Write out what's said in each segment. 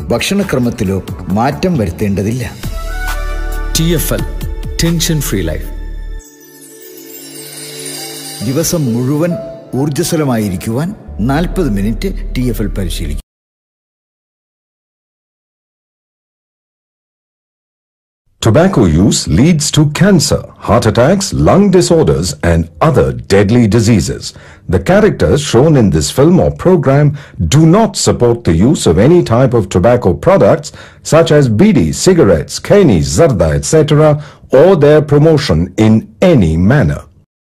ഭക്ഷണക്രമത്തിലോ മാറ്റം വരുത്തേണ്ടതില്ല T F L tension free life ദിവസം മുഴുവൻ ഊർജ്ജസ്വലമായിരിക്കുവാൻ നാൽപ്പത് മിനിറ്റ് ടി എഫ് എൽ പരിശീലിക്കും Tobacco use leads to cancer, heart attacks, lung disorders, and other deadly diseases. The characters shown in this film or program do not support the use of any type of tobacco products such as bidi, cigarettes, kani, zarda, etc., or their promotion in any manner.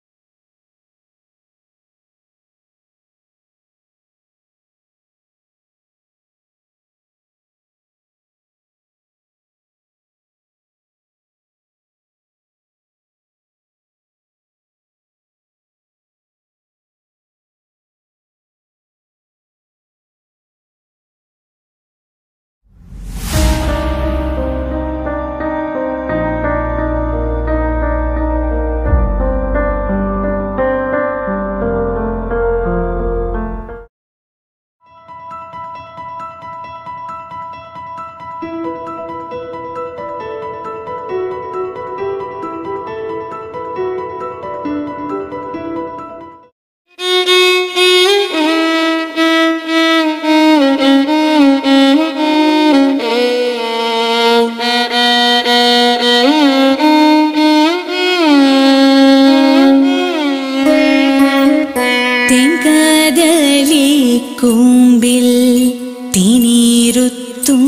തെങ്കദളി കൂമ്പിൽ തിനീരുത്തും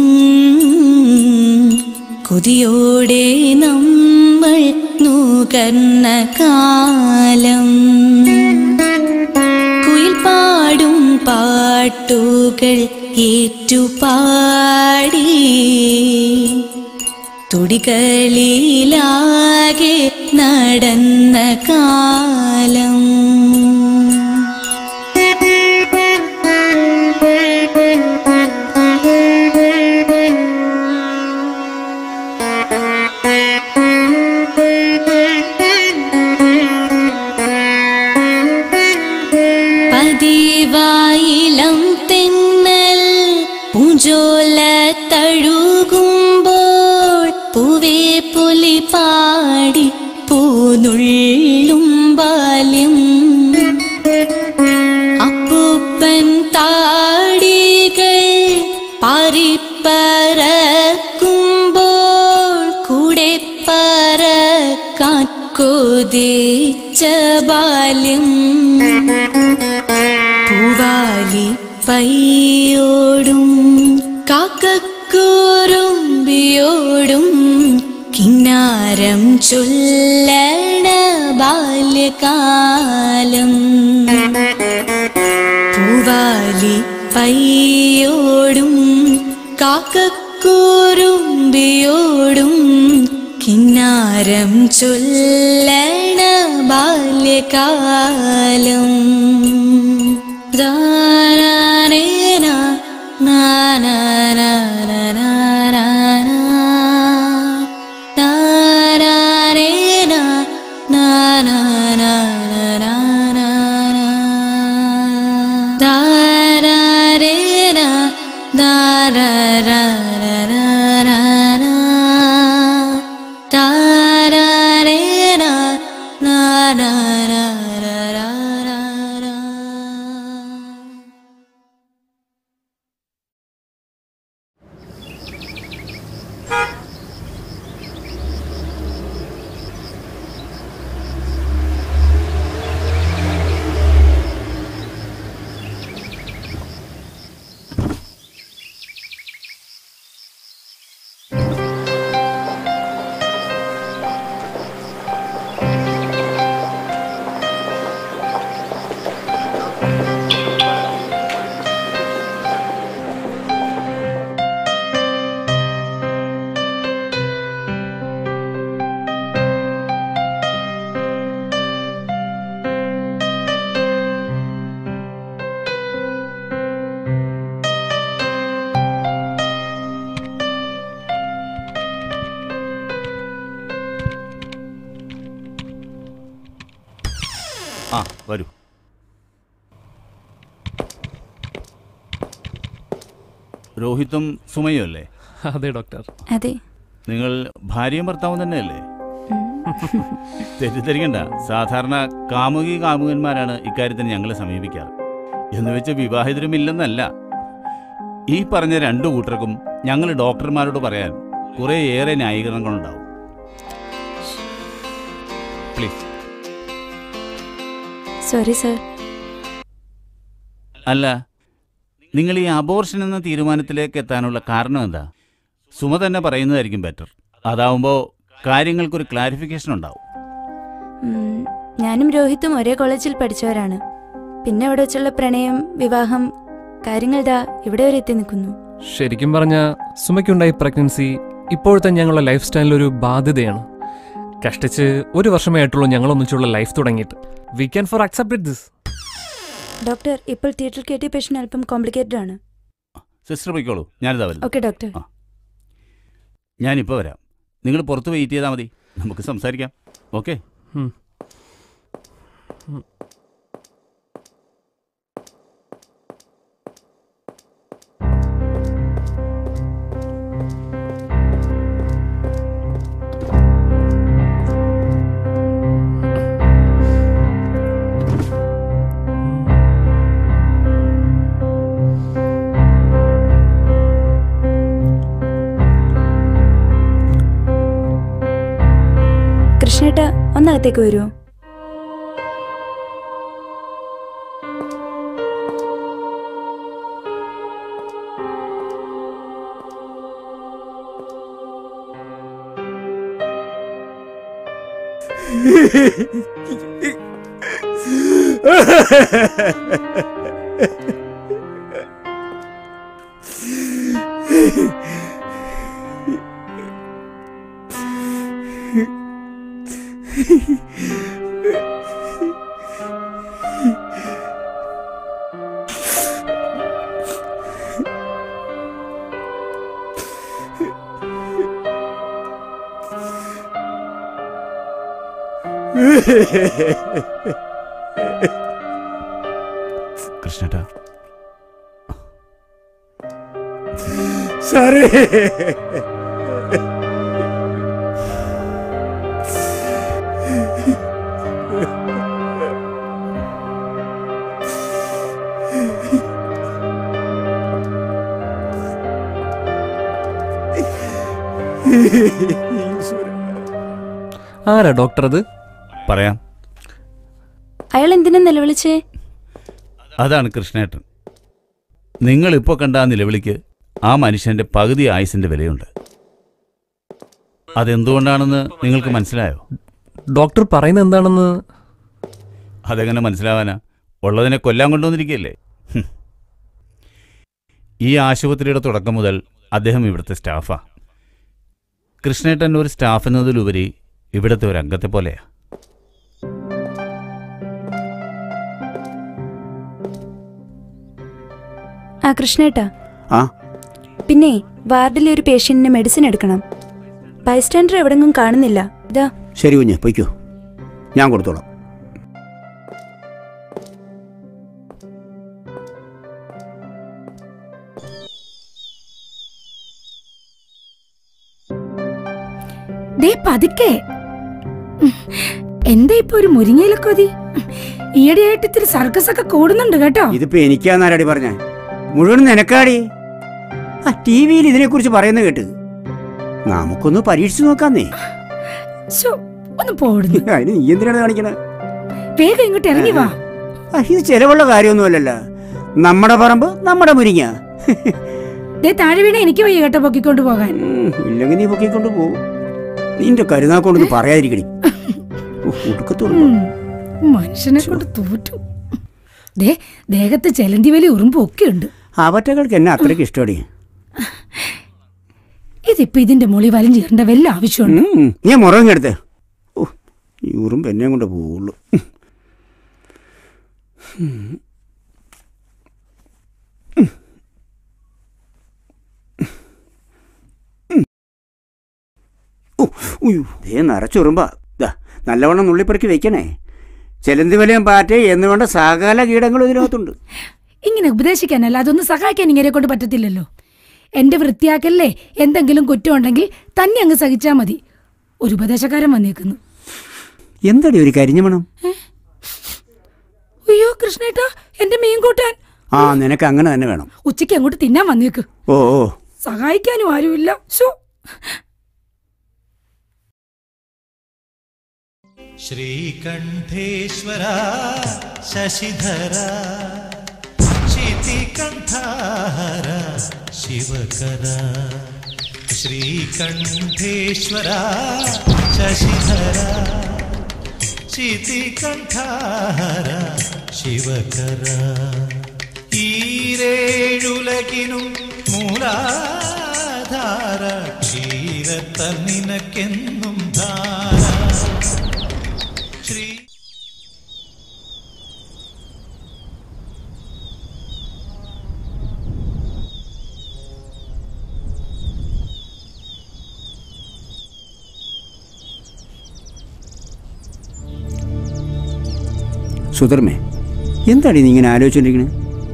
കൊതിയോടെ നമ്മൾ നുകർന്ന കാലം കുയിൽ പാടും പാട്ടുകൾ ഏറ്റുപാടി തുടികളിലാകെ നടന്ന കാലം പതിവായിലം തെന്നൽ പൂഞ്ചോല തഴുകുമ്പോൾ പൂവേ പുലി പാടി പൂനുള്ളും ബാല്യം അപ്പൂപ്പൻ താടികൾ പാറിപ്പറക്കുമ്പോൾ കൂടെ പറക്കാൻ കൊതിച്ച ബാല്യം പൂവാലി പയ്യോടും കാക്കക്കൂറുമ്പിയോടും കിന്നാരം ചൊല്ലണ ബാല്യകാലം പൂവാലി പയ്യോടും കാക്കക്കൂറുമ്പിയോടും കിന്നാരം ചൊല്ലണ ബാല്യകാലം ദാനാനേന നാനാനാനാനാനാ. ദാനാനേന നാനാനാനാനാനാ. ദാരാരേന ദാരാരാരാരാരാ. ദാരാരേന നാനാനാനാനാനാ. ആ വരൂ രോഹിത്തും സുമയും അല്ലേ അതെ ഡോക്ടർ അതെ നിങ്ങൾ ഭാര്യയും ഭർത്താവും തന്നെയല്ലേ തെറ്റിദ്ധരിക്കണ്ട സാധാരണ കാമുകി കാമുകന്മാരാണ് ഇക്കാര്യത്തിന് ഞങ്ങളെ സമീപിക്കാറ് എന്ന് വെച്ച് വിവാഹിതരുമില്ലെന്നല്ല ഈ പറഞ്ഞ രണ്ടു കൂട്ടർക്കും ഞങ്ങൾ ഡോക്ടർമാരോട് പറയാൻ കുറേ ഏറെ ന്യായീകരണങ്ങളുണ്ടാവും പ്ലീസ് സോറി സർ അല്ല നിങ്ങൾ ഈ അബോർഷൻ എന്ന തീരുമാനത്തിലേക്ക് എത്താനുള്ള കാരണം എന്താ സുമ തന്നെ പറയുന്നതായിരിക്കും ബെറ്റർ അതാവുമ്പോൾ കാര്യങ്ങൾക്കൊരു ക്ലാരിഫിക്കേഷൻ ഉണ്ടാവും ഉം, ഞാനും രോഹിത്തും ഒരേ കോളേജിൽ പഠിച്ചവരാണ് പിന്നെ അവിടെ വെച്ചുള്ള പ്രണയം വിവാഹം കാര്യങ്ങൾ ദാ ഇവിടെ വരെ എത്തി നിൽക്കുന്നു ശരിക്കും പറഞ്ഞ സുമയ്ക്കുണ്ടായ പ്രഗ്നൻസി ഇപ്പോഴത്തെ ഞങ്ങളുടെ ലൈഫ് സ്റ്റൈലിൽ ഒരു ബാധ്യതയാണ് കഷ്ടിച്ച് ഒരു വർഷമേ ആയിട്ടുള്ളൂ ഞങ്ങൾ ഒന്നിച്ചുള്ള ലൈഫ് തുടങ്ങിയിട്ട് we can for accept this doctor ഇപ്പോൾ തിയേറ്ററിൽ കയറ്റിയ പേഷ്യൻ്റ് അല്പം കോംപ്ലിക്കേറ്റഡ് ആണ് സിസ്റ്റർ പോയിക്കോളൂ ഞാനിതാ വരുന്നു ഓക്കെ ഡോക്ടർ ആ. ഞാനിപ്പോൾ വരാം നിങ്ങൾ പുറത്ത് വെയിറ്റ് ചെയ്താൽ മതി നമുക്ക് സംസാരിക്കാം ഓക്കെ കൃഷ്ണേട്ട ഒന്നകത്തേക്ക് വരുമോ കൃഷ്ണേട്ടാ സാറേ ആരാ ഡോക്ടർ അത് പറയാം അയാൾ എന്തിനാ നിലവിളിച്ചേ അതാണ് കൃഷ്ണേട്ടൻ നിങ്ങളിപ്പോൾ കണ്ട ആ നിലവിളിക്ക് ആ മനുഷ്യന്റെ പകുതി ആയുസിന്റെ വിലയുണ്ട് അതെന്തുകൊണ്ടാണെന്ന് നിങ്ങൾക്ക് മനസ്സിലായോ ഡോക്ടർ പറയുന്നത് എന്താണെന്ന് അതെങ്ങനെ മനസ്സിലാവാനാ ഉള്ളതിനെ കൊല്ലാൻ കൊണ്ടുവന്നിരിക്കുകയല്ലേ ഹും. ഈ ആശുപത്രിയുടെ തുടക്കം മുതൽ അദ്ദേഹം ഇവിടുത്തെ സ്റ്റാഫാ കൃഷ്ണേട്ടൻ ഒരു സ്റ്റാഫ് എന്നതിലുപരി ഇവിടുത്തെ ഒരു അംഗത്തെ പോലെയാ ആ കൃഷ്ണേട്ടാ ആ പിന്നെ വാർഡിലെ ഒരു പേഷ്യന്റിന് മെഡിസിൻ എടുക്കണം ബൈസ്റ്റാൻഡർ എവിടെങ്ങും കാണുന്നില്ല ഇതാ ശരി കുഞ്ഞ് പൊയ്ക്കോ ഞാൻ കൊടുത്തോളാം ദേ പതുക്കെ ഉം. എന്താ ഇപ്പൊ ഒരു മുരിങ്ങയില കൊതി ഉം. ഈയിടെയായിട്ട് ഇത്തിരി സർക്കസ് ഒക്കെ കൂടുന്നുണ്ട് കേട്ടോ ഇതിപ്പോ എനിക്കാന്നാരടി പറഞ്ഞ മുഴുവൻ നിനക്കാടി ആ ടി വിയിൽ ഇതിനെക്കുറിച്ച് പറയുന്ന കേട്ട് നമുക്കൊന്ന് പരീക്ഷിച്ചു നോക്കാന്നേ ശ്ശോ, ഒന്ന് പോടുന്നു അതിന് നീ എന്തിനാണ് കാണിക്കണേ വേഗം ഇങ്ങോട്ട് ഇറങ്ങി വാ ആ, ഇത് ചെലവുള്ള കാര്യമൊന്നുമല്ലല്ലോ നമ്മുടെ പറമ്പ് നമ്മുടെ മുരിങ്ങ ദേ താഴെ വീണ എനിക്ക് വയ്യ കേട്ടോ പൊക്കിക്കൊണ്ട് പോകാൻ ഉം, ഇല്ലെങ്കിൽ നീ പൊക്കിക്കൊണ്ട് പോകും നിന്റെ കരുനാക്കൊണ്ടൊന്ന് പറയാതിരിക്കണി ഉടുക്കത്തോളൂ ഉം. മനുഷ്യനെ കൊണ്ട് തോറ്റു ദേ ദേഹത്ത് ചെലന്തി വലി ഉറുമ്പും ഒക്കെ ഉണ്ട് അവറ്റകൾക്ക് എന്നെ അത്രയ്ക്ക് ഇഷ്ടമടി ഇതിപ്പോ ഇതിന്റെ മൊളി വലിഞ്ഞേറേണ്ട വല്ല ആവശ്യമുണ്ട് ഉം, നീ മുറങ്ങെടുത്ത് ഓ ഈ ഉറുമ്പ് എന്നെ കൊണ്ട് പോവുള്ളൂ ഓ ഉയ്യോ, ദേ നിറച്ചുറുമ്പാ ദാ നല്ലവണ്ണം നുള്ളിപ്പെറുക്കി വെക്കണേ ചെലന്തി വലയം പാറ്റ എന്ന് വേണ്ട സകല കീടങ്ങളും ഇതിനകത്തുണ്ട് ഇങ്ങനെ ഉപദേശിക്കാനല്ല അതൊന്നും സഹായിക്കാൻ ഇങ്ങനെ കൊണ്ട് പറ്റത്തില്ലല്ലോ എന്റെ വൃത്തിയാക്കല്ലേ എന്തെങ്കിലും കുറ്റമുണ്ടെങ്കിൽ തന്നെ അങ്ങ് സഹിച്ചാ മതി ഒരു ഉപദേശക്കാരൻ വന്നേക്കുന്നു എന്താടി ഒരു കരിഞ്ഞ മണം അയ്യോ കൃഷ്ണേട്ടാ എന്റെ മീൻ കൂട്ടാൻ ആ നിനക്ക് അങ്ങനെ തന്നെ വേണം ഉച്ചയ്ക്ക് അങ്ങോട്ട് തിന്നാൻ വന്നേക്ക് ഓ ഓ സഹായിക്കാനും ആരുമില്ല ശോ श्रीकण्ठेश्वरा शशिधरा क्षितिकण्ठाहर शिवकरा श्रीकण्ठेश्वरा शशिधरा क्षितिकण्ठाहर शिवकरा ഈരേഴുലകിനും മൂലാധാര ക്ഷീരത്തന്നിനക്കെന്നും ധാര ശ്രീ സുധർമ്മേ എന്താടി നീ ഇങ്ങനെ ആലോചിച്ചോണ്ടിരിക്കണേ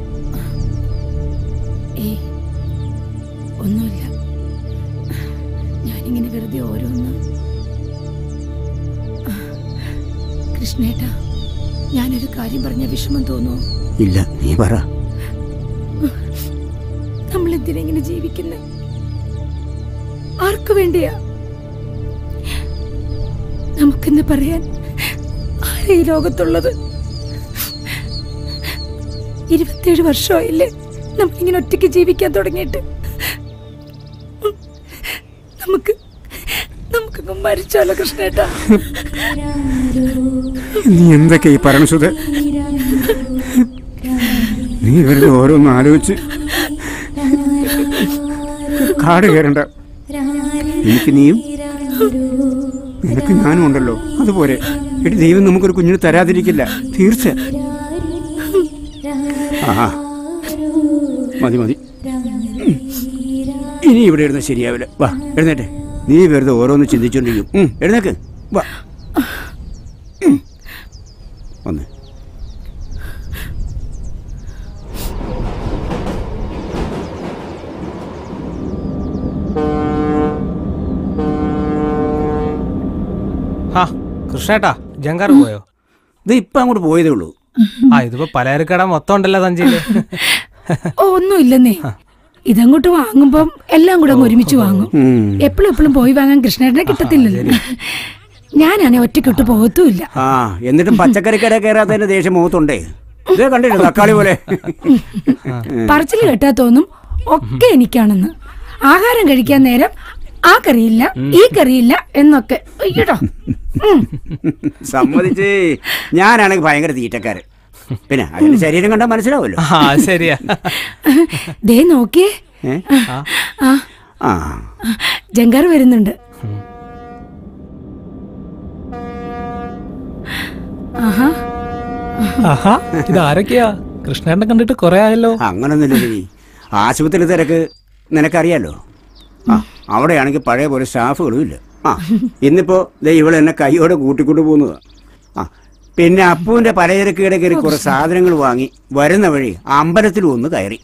ഏയ് ഒന്നുമില്ല ഞാനിങ്ങനെ വെറുതെ ഓരോന്ന് കൃഷ്ണേട്ടാ ഞാനൊരു കാര്യം പറഞ്ഞ വിഷമം തോന്നുമോ ഇല്ല നീ പറ നമ്മൾ എന്തിനാ ഇങ്ങനെ ജീവിക്കുന്നത് ആർക്കു വേണ്ടിയാ നമുക്കെന്ന് പറയാൻ ആരെ ഈ ലോകത്തുള്ളത് ഇരുപത്തിയേഴ് വർഷമായില്ലേ നമ്മളിങ്ങനെ ഒറ്റയ്ക്ക് ജീവിക്കാൻ തുടങ്ങിയിട്ട് നമുക്ക് നമുക്കങ്ങ് മരിച്ചാലോ കൃഷ്ണേട്ടാ നീ എന്തൊക്കെ ഈ പറയണ സുധ നീ വെറുതെ ഓരോന്ന് ആലോചിച്ച് കാട് കയറണ്ട എനിക്ക് നീയും നിനക്ക് ഞാനും ഉണ്ടല്ലോ അതുപോലെ എടി ദൈവം നമുക്കൊരു കുഞ്ഞിന് തരാതിരിക്കില്ല തീർച്ച ആ മതി മതി ഇനി ഇവിടെ ഇരുന്ന് ശരിയാവില്ല വാ എഴുന്നേറ്റെ നീ വെറുതെ ഓരോന്ന് ചിന്തിച്ചോണ്ടിരിക്കും ഉം, എഴുന്നേക്ക് വാ ഉം. വന്ന് ആ കൃഷ്ണേട്ടാ ജങ്കാർ പോയോ ഇത് ഇപ്പൊ അങ്ങോട്ട് പോയതേ ഉള്ളൂ ആ ഇതിപ്പോ പലചരക്കട മൊത്തം ഉണ്ടല്ലോ തഞ്ചിയില് ഓ ഒന്നുമില്ലെന്നേ ഇതങ്ങോട്ട് വാങ്ങുമ്പം എല്ലാം കൂടെ അങ്ങ് ഒരുമിച്ച് വാങ്ങും ഉം. എപ്പോഴും എപ്പോഴും പോയി വാങ്ങാൻ കൃഷ്ണേട്ടനെ കിട്ടത്തില്ലല്ലോ ഞാനാണെ ഒറ്റയ്ക്കിട്ട് പോകത്തുമില്ല ആ എന്നിട്ടും പച്ചക്കറി കട കയറാത്തതിന്റെ ദേഷ്യം മുഖത്തുണ്ടേ ഇതേ കണ്ടിട്ട് തക്കാളി പോലെ പറച്ചിൽ കേട്ടാ തോന്നും ഒക്കെ എനിക്കാണെന്ന് ആഹാരം കഴിക്കാൻ നേരം ആ കറിയില്ല ഈ കറിയില്ല എന്നൊക്കെ അയ്യടോ ഉം. സമ്മതിച്ചേ ഞാനാണെങ്കിൽ ഭയങ്കര തീറ്റക്കാരൻ പിന്നെ അതിന്റെ ശരീരം കണ്ടാൽ മനസ്സിലാവുമല്ലോ ആ ശരിയാ ദേ നോക്കിയേ ഏ? ആ ആ ജങ്കാർ വരുന്നുണ്ട് ആഹാ ആഹാ ഇത് ആരൊക്കെയാ കൃഷ്ണേട്ടനെ കണ്ടിട്ട് കുറെ ആയല്ലോ അങ്ങനൊന്നുമില്ല നീ ആശുപത്രി തിരക്ക് നിനക്കറിയാലോ ആ അവിടെയാണെങ്കിൽ പഴയ പോലെ സ്റ്റാഫുകളും ഇല്ല ആ ഇന്നിപ്പോ ദേ ഇവള് എന്നെ കൈയോടെ കൂട്ടിക്കൊണ്ട് പോകുന്നതാ ആ പിന്നെ അപ്പുവിന്റെ പലചരക്ക് കട കയറി കുറെ സാധനങ്ങൾ വാങ്ങി വരുന്ന വഴി അമ്പലത്തിൽ ഒന്ന് കയറി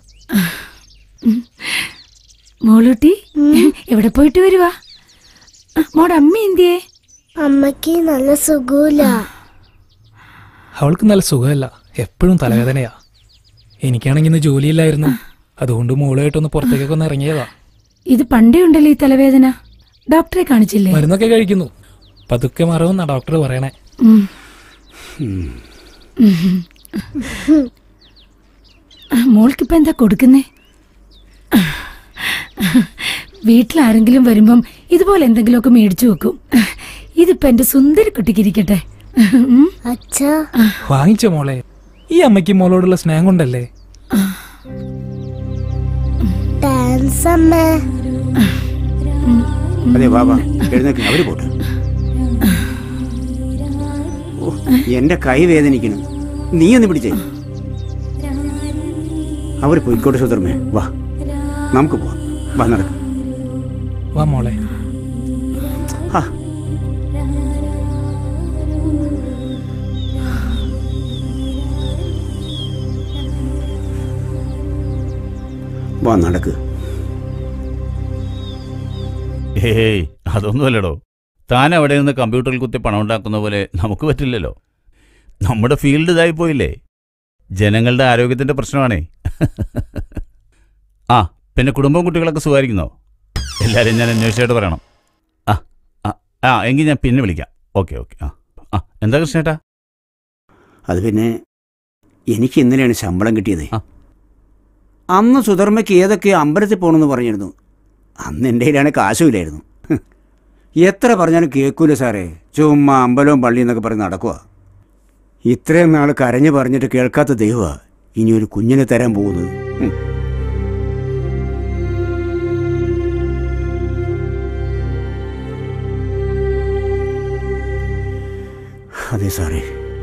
മോളൂട്ടി എവിടെ പോയിട്ട് വരുവാ ആ, മോടെ അമ്മ എന്തിയേ അമ്മക്ക് നല്ല സുഖമില്ല അവൾക്ക് നല്ല സുഖമല്ല എപ്പോഴും തലവേദനയാ എനിക്കാണെങ്കിൽ ഇന്ന് ജോലിയില്ലായിരുന്നു അതുകൊണ്ട് മോളുമായിട്ടൊന്ന് പുറത്തേക്കൊക്കെ ഒന്ന് ഇറങ്ങിയതാ ഇത് പണ്ടേ ഉണ്ടല്ലോ ഈ തലവേദന ഡോക്ടറെ കാണിച്ചില്ലേ മരുന്നൊക്കെ കഴിക്കുന്നു പതുക്കെ മറവെന്നാ ഡോക്ടർ പറയണേ ഉം. ആ, മോൾക്കിപ്പോ എന്താ കൊടുക്കുന്നേ വീട്ടിലാരെങ്കിലും വരുമ്പം ഇതുപോലെ എന്തെങ്കിലുമൊക്കെ മേടിച്ചു വെക്കും ഇതിപ്പോ എന്റെ സുന്ദരി കുട്ടിക്ക് ഇരിക്കട്ടെ ഉം. അച്ഛാ വാങ്ങിച്ചോ മോളെ ഈ അമ്മയ്ക്ക് മോളോടുള്ള സ്നേഹം കൊണ്ടല്ലേ താങ്ക്സ് അമ്മേ അതെ ബാബാ എഴുന്നേക്ക് അവര് പോട്ടെ ഓ, എന്റെ കൈ വേദനിക്കണം നീ ഒന്ന് പിടിച്ചേ അവര് പോയിക്കോട്ടെ സുധർമ്മേ വാ നമുക്ക് പോവാം വാ നടക്ക വാ മോളെ ആ വാ നടക്ക് ഏയ് അതൊന്നുമല്ലടോ താൻ അവിടെ നിന്ന് കമ്പ്യൂട്ടറിൽ കുത്തി പണം ഉണ്ടാക്കുന്ന പോലെ നമുക്ക് പറ്റില്ലല്ലോ നമ്മുടെ ഫീൽഡ് ഇതായി പോയില്ലേ ജനങ്ങളുടെ ആരോഗ്യത്തിന്റെ പ്രശ്നമാണേ ആ പിന്നെ കുടുംബം കുട്ടികളൊക്കെ സുഖമായിരിക്കുന്നോ എല്ലാവരും ഞാൻ അന്വേഷിച്ചായിട്ട് പറയണം ആ ആ ആ എങ്കിൽ ഞാൻ പിന്നെ വിളിക്കാം ഓക്കെ ഓക്കെ ആ ആ എന്താ കൃഷ്ണേട്ടാ അത് പിന്നെ എനിക്ക് ഇന്നലെയാണ് ശമ്പളം കിട്ടിയത് അന്ന് സുധർമ്മയ്ക്ക് ഏതൊക്കെ അമ്പലത്തിൽ പോകണമെന്ന് പറഞ്ഞിരുന്നു അന്ന് എൻ്റെ കയ്യിലാണ് കാശുമില്ലായിരുന്നു ഹ്. എത്ര പറഞ്ഞാലും കേൾക്കൂല സാറേ ചുമ്മാ അമ്പലവും പള്ളി എന്നൊക്കെ പറഞ്ഞ് നടക്കുക ഇത്രയും നാൾ കരഞ്ഞു പറഞ്ഞിട്ട് കേൾക്കാത്ത ദൈവമാ ഇനി ഒരു കുഞ്ഞിനെ തരാൻ പോകുന്നത് ഹും. അതെ സാറേ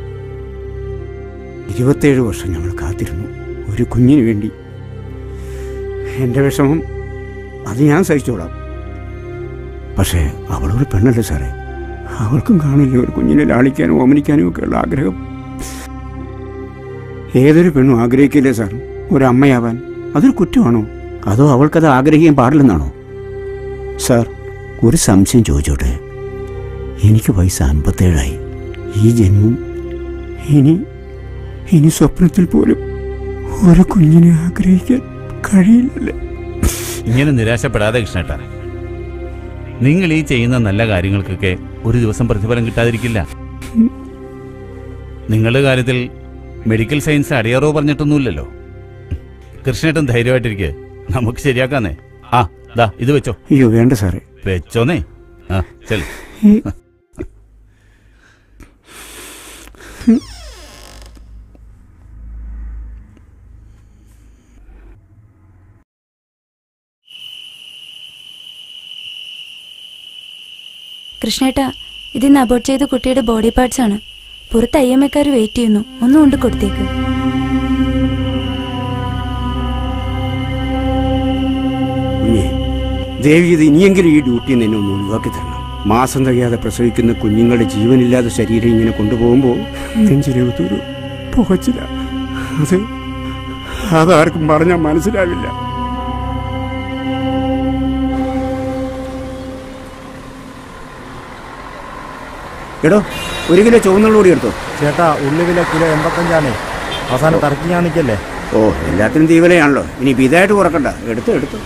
ഇരുപത്തേഴ് വർഷം ഞങ്ങൾ കാത്തിരുന്നു ഒരു കുഞ്ഞിന് വേണ്ടി എൻ്റെ വിഷമം അത് ഞാൻ സഹിച്ചോളാം പക്ഷേ അവളൊരു പെണ്ണല്ലേ സാറേ അവൾക്കും കാണില്ലേ ഒരു കുഞ്ഞിനെ ലാളിക്കാനും ഓമനിക്കാനും ഒക്കെയുള്ള ആഗ്രഹം ഏതൊരു പെണ്ണും ആഗ്രഹിക്കില്ലേ സാർ ഒരു അമ്മയാവാൻ അതൊരു കുറ്റമാണോ അതോ അവൾക്കത് ആഗ്രഹിക്കാൻ പാടില്ലെന്നാണോ സാർ ഒരു സംശയം ചോദിച്ചോട്ടെ എനിക്ക് വയസ്സ് അൻപത്തേഴായി ഈ ജന്മം ഇനി ഇനി സ്വപ്നത്തിൽ പോലും ഒരു കുഞ്ഞിനെ ആഗ്രഹിക്കാൻ കഴിയില്ലല്ലേ ഇങ്ങനെ നിരാശപ്പെടാതെ കൃഷ്ണേട്ടാ നിങ്ങൾ ഈ ചെയ്യുന്ന നല്ല കാര്യങ്ങൾക്കൊക്കെ ഒരു ദിവസം പ്രതിഫലം കിട്ടാതിരിക്കില്ല നിങ്ങളുടെ കാര്യത്തിൽ മെഡിക്കൽ സയൻസ് അടിയറോ പറഞ്ഞിട്ടൊന്നുമില്ലല്ലോ കൃഷ്ണേട്ടൻ ധൈര്യമായിട്ടിരിക്കെ നമുക്ക് ശരിയാക്കാന്നേ ആ ദാ ഇത് വെച്ചോ അയ്യോ വേണ്ട സാറേ വെച്ചോന്നേ ആ ചെൽ കൃഷ്ണേട്ടാ ഇതിന്ന് അബോർട്ട് ചെയ്ത കുട്ടിയുടെ ബോഡി പാർട്സ് ആണ് പുറത്ത് ഐ എം എക്കാർ വെയിറ്റ് ചെയ്യുന്നു ഒന്നും കൊണ്ട് കൊടുത്തേക്ക് കുഞ്ഞെ ദേവി ഇത് ഇനിയെങ്കിലും ഈ ഡ്യൂട്ടിയിൽ നിന്ന് എന്നെ ഒന്ന് ഒഴിവാക്കി തരണം മാസം തികയാതെ പ്രസവിക്കുന്ന കുഞ്ഞുങ്ങളുടെ ജീവനില്ലാത്ത ശരീരം ഇങ്ങനെ കൊണ്ടുപോകുമ്പോൾ നെഞ്ചിലെഴുത്തൊരു പുകച്ചില്ല അത് അതാർക്കും പറഞ്ഞാൽ മനസ്സിലാവില്ല എടോ ഒരു കിലോ ചുവന്നുള്ളി കൂടി എടുത്തോ ചേട്ടാ ഉള്ളി വില കിലോ എൺപത്തഞ്ചാണേ അവസാനം തറക്കി ഞാൻ നിൽക്കല്ലേ ഓ എല്ലാത്തിനും തീവലയാണല്ലോ ഇനി ഇതായിട്ട് കുറക്കണ്ട എടുത്തു എടുത്തു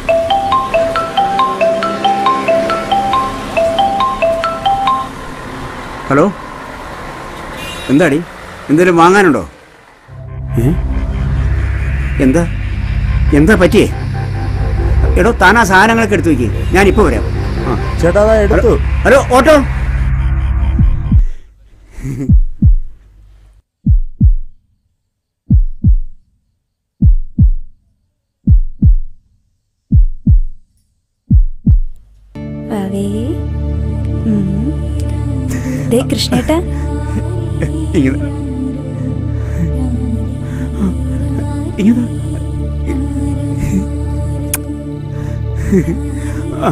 ഹലോ എന്താടി എന്തെങ്കിലും വാങ്ങാനുണ്ടോ ഏ? എന്താ എന്താ പറ്റിയേ എടോ താൻ ആ സാധനങ്ങളൊക്കെ എടുത്തു വയ്ക്കേ ഞാനിപ്പോ വരാം ആ. ചേട്ടാ അതാ എടുത്തു ഹലോ ഓട്ടോ വാവേ ഉം. ദേ കൃഷ്ണേട്ടാ ഇങ്ങനെ ഇങ്ങനെ ആ.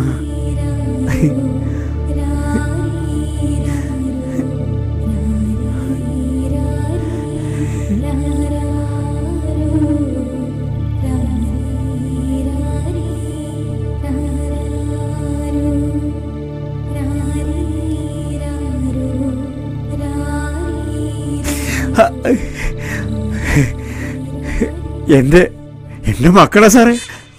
എന്റെ എന്റെ മക്കളെ സാറേ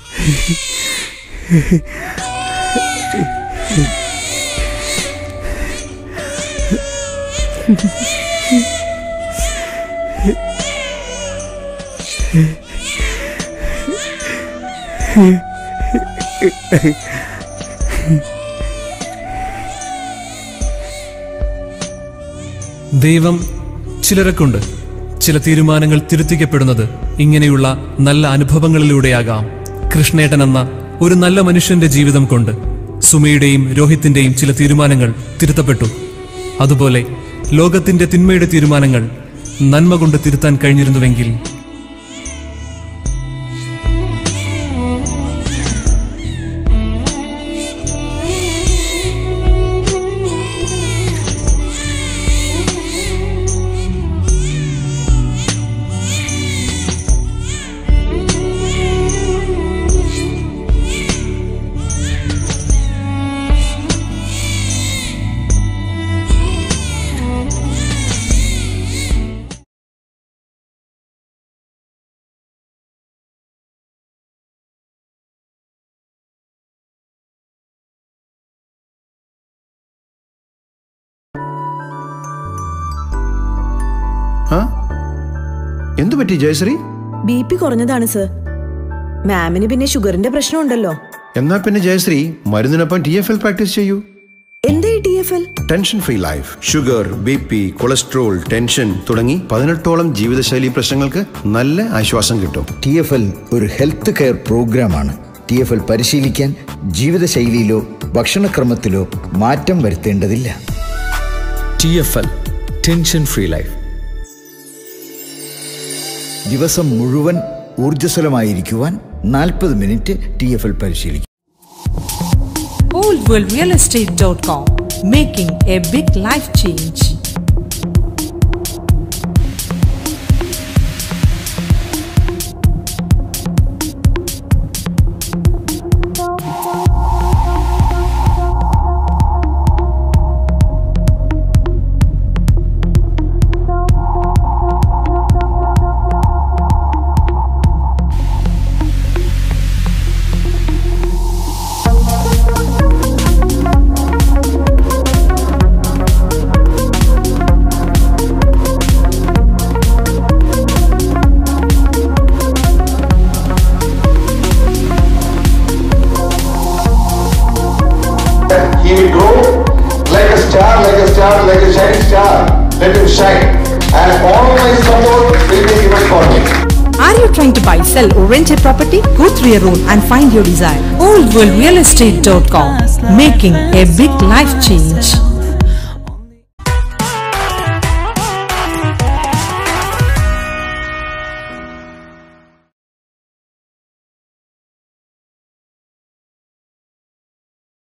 ദൈവം ചിലരൊക്കുണ്ട് ചില തീരുമാനങ്ങൾ തിരുത്തിക്കപ്പെടുന്നത് ഇങ്ങനെയുള്ള നല്ല അനുഭവങ്ങളിലൂടെയാകാം കൃഷ്ണേട്ടൻ എന്ന ഒരു നല്ല മനുഷ്യന്റെ ജീവിതം കൊണ്ട് സുമയുടെയും രോഹിത്തിന്റെയും ചില തീരുമാനങ്ങൾ തിരുത്തപ്പെട്ടു അതുപോലെ ലോകത്തിന്റെ തിന്മയുടെ തീരുമാനങ്ങൾ നന്മ കൊണ്ട് തിരുത്താൻ കഴിഞ്ഞിരുന്നുവെങ്കിൽ ആ എന്തു പറ്റി ജയശ്രീ ബി പി കുറഞ്ഞതാണ് സർ മാമിന് പിന്നെ ഷുഗറിന്റെ പ്രശ്നമുണ്ടല്ലോ എന്നാ പിന്നെ ജയശ്രീ മരുന്നിനൊപ്പം ടി എഫ് എൽ പ്രാക്ടീസ് ചെയ്യൂ എന്താ T F L tension free life sugar B P cholesterol tension തുടങ്ങി പതിനെട്ടോളം ജീവിതശൈലി പ്രശ്നങ്ങൾക്ക് നല്ല ആശ്വാസം കിട്ടും ടി എഫ് എൽ ഒരു ഹെൽത്ത് കെയർ പ്രോഗ്രാമാണ് ടി എഫ് എൽ പരിശീലിക്കാൻ ജീവിതശൈലിയിലോ ഭക്ഷണക്രമത്തിലോ മാറ്റം വരുത്തേണ്ടതില്ല T F L tension free life ദിവസം മുഴുവൻ ഊർജ്ജസ്വലമായിരിക്കുവാൻ നാൽപ്പത് minute T F L പരിശീലിക്കും oldworldrealestate.com making a big life change He will grow like a star, like a star, like a shining star. Let him shine. And all my support will be given for him. Are you trying to buy, sell, or rent a property? Go through your own and find your desire. oldworldrealestate.com making a big life change.